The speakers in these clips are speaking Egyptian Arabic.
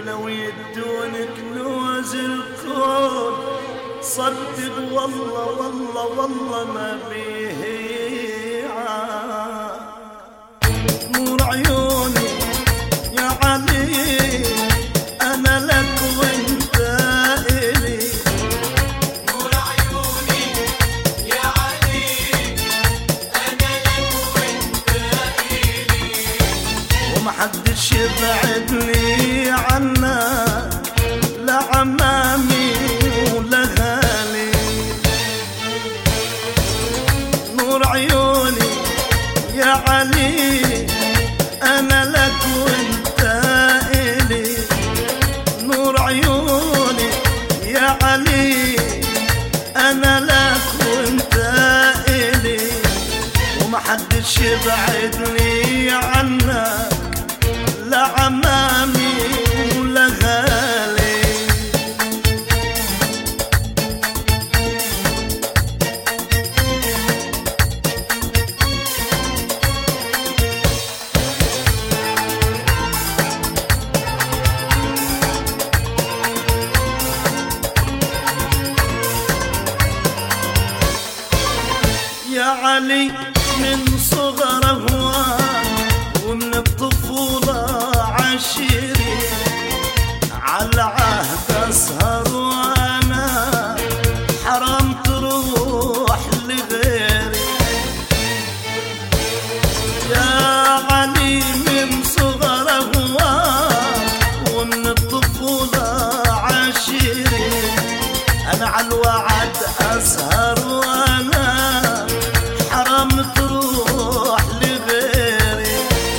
ولو يدونك كنوز الكون صدق والله والله والله ما بيه عاد. نور عيوني يا علي انا لك وانت الي نور عيوني يا علي أنا لك وأنت إلي ومحدش يبعدني عنك لا عمامي ولا غالي نور عيوني يا علي انا لك وانت الي نور عيوني يا علي انا لك وانت الي ومحدش يبعدني عنك لا عمامي ولا غالي يا علي من صغر هواه ومن الطفولة عشيري على عهد أسهر وأنا حرام تروح لغيري يا علي من صغر هواه ومن الطفولة عشيري أنا على الوعد أسهر وأنا حرام تروح لغيري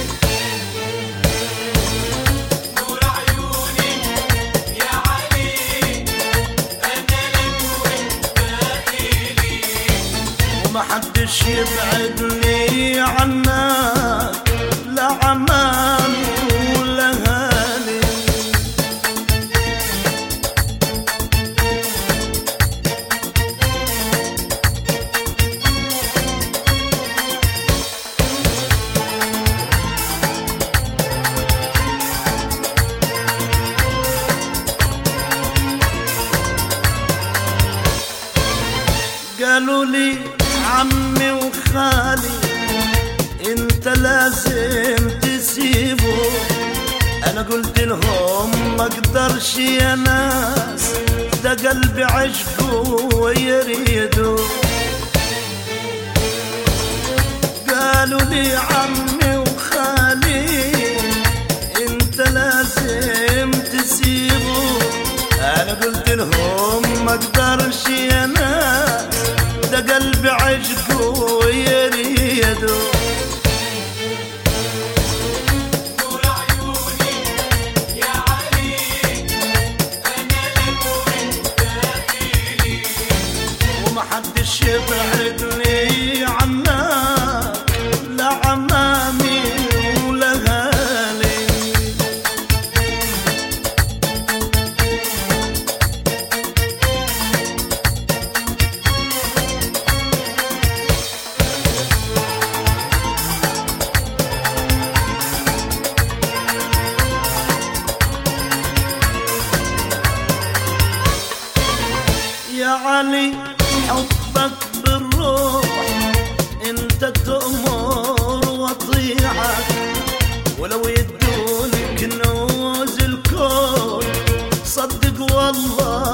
نور عيوني يا علي أنا لك وأنت إلي ومحدش يبعدني عنك لا عمامي ولا هالي قالوا لي عمي وخالي انت لازم تسيبه انا قلت لهم ما اقدرش يا ناس ده قلبي عشقه ويريده قالوا لي عمي وخالي انت لازم تسيبه انا قلت لهم ما اقدرش يا ناس ده قلبي عشقه ويريده نور عيوني يا علي أنا لك وأنت إلي ومحدش يبعدني عنك لا عمامي ولا غالي يا علي حبك بالروح انت تأمر وطيعك ولو يدونك كنوز الكون صدق والله